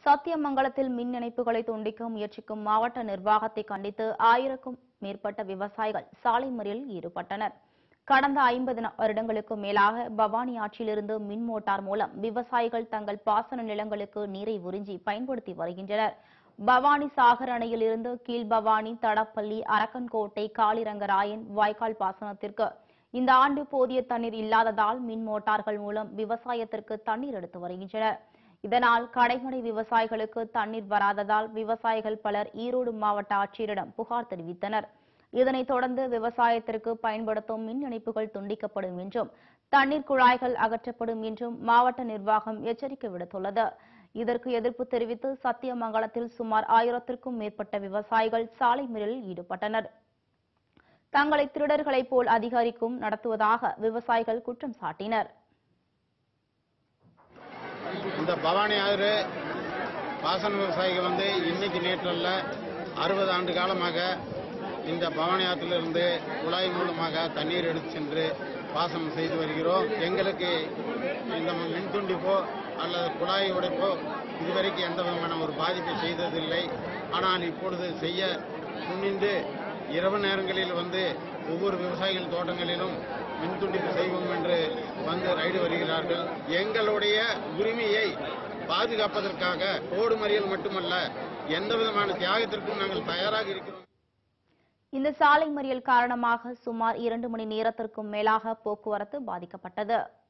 சத்தியமங்கலத்தில் மின் இணைப்புகளை துண்டிக்க முயற்சிக்கும் மாவட்ட நிர்வாகத்தை கண்டித்து ஆயிரக்கும் மேற்பட்ட விவசாயிகள் சாலை மறியலில் ஈடுபட்டனர் கடந்த ஐம்பது வருடங்களுக்கு மேலாக பவானி ஆற்றிலிருந்து மின் மோட்டார் மூலம் விவசாயிகள் தங்கள் பாசன நிலங்களுக்கு நீரை உறிஞ்சி பயன்படுத்தி வருகின்றனர் பவானி சாகர் அணையிலிருந்து கீழ்பவானி தடப்பள்ளி அரக்கன்கோட்டை காளிரங்கராயன் வாய்க்கால் பாசனத்திற்கு இந்த ஆண்டு போதிய தண்ணீர் இல்லாததால் மின் மோட்டார்கள் மூலம் விவசாயத்திற்கு தண்ணீர் எடுத்து வருகின்றனர் இதனால் கடைமடை விவசாயிகளுக்கு தண்ணீர் வராததால் விவசாயிகள் பலர் ஈரோடு மாவட்ட ஆட்சியரிடம் புகார் தெரிவித்தனர் இதனைத் தொடர்ந்து விவசாயத்திற்கு பயன்படுத்தும் மின் இணைப்புகள் துண்டிக்கப்படும் என்றும் தண்ணீர் குழாய்கள் அகற்றப்படும் என்றும் மாவட்ட நிர்வாகம் எச்சரிக்கை விடுத்துள்ளது இதற்கு எதிர்ப்பு தெரிவித்து சத்தியமங்கலத்தில் சுமார் ஆயிரத்திற்கும் மேற்பட்ட விவசாயிகள் சாலை மறியலில் ஈடுபட்டனர் தங்களை திருடர்களைப் போல் அதிகாரிக்கும் நடத்துவதாக விவசாயிகள் குற்றம் சாட்டினர் இந்த பவானி ஆறு பாசன விவசாயிகள் வந்து இன்னைக்கு நேற்றல்ல அறுபது ஆண்டு காலமாக இந்த பவானி ஆற்றிலிருந்து குழாய் மூலமாக தண்ணீர் எடுத்து சென்று பாசனம் செய்து வருகிறோம் எங்களுக்கு இந்த மின் துண்டிப்போ அல்லது குழாய் உடைப்போ இதுவரைக்கும் எந்த விதமான ஒரு பாதிப்பை செய்ததில்லை ஆனால் இப்பொழுது செய்ய துணிந்து இரவு நேரங்களில் வந்து ஒவ்வொரு விவசாயிகள் தோட்டங்களிலும் மின் துண்டிப்பு செய்வோம் என்று வந்து ரைடு வருகிறார்கள் எங்களுடைய உரிமையை பாதுகாப்பதற்காக ஓடு மறியல் மட்டுமல்ல எந்த விதமான தியாகத்திற்கும் நாங்கள் தயாராக இருக்கிறோம் இந்த சாலை மறியல் காரணமாக சுமார் இரண்டு மணி நேரத்திற்கும் மேலாக போக்குவரத்து பாதிக்கப்பட்டது